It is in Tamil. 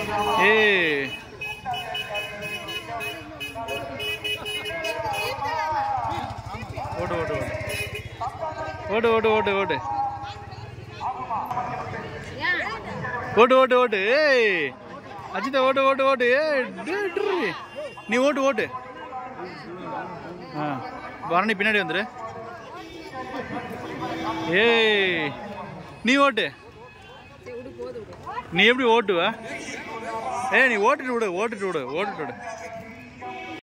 ஏய் ஓடு ஓடு ஓடு ஓடு ஓடு ஓடு ஓடு ஓடு ஓடு ஓடு ஏய் அஜிதா ஓடு ஓடு ஓடு ஏய் டு, டு. நீ ஓட்டு ஓட்டு ஆ பரணி பின்னாடி வந்துரு ஏய் நீ ஓட்டு நீ எப்படி ஓட்டுவ ஏய் நீ ஓட்டுட்டு விடு ஓட்டுட்டு விடு ஓட்டுட்டு விடு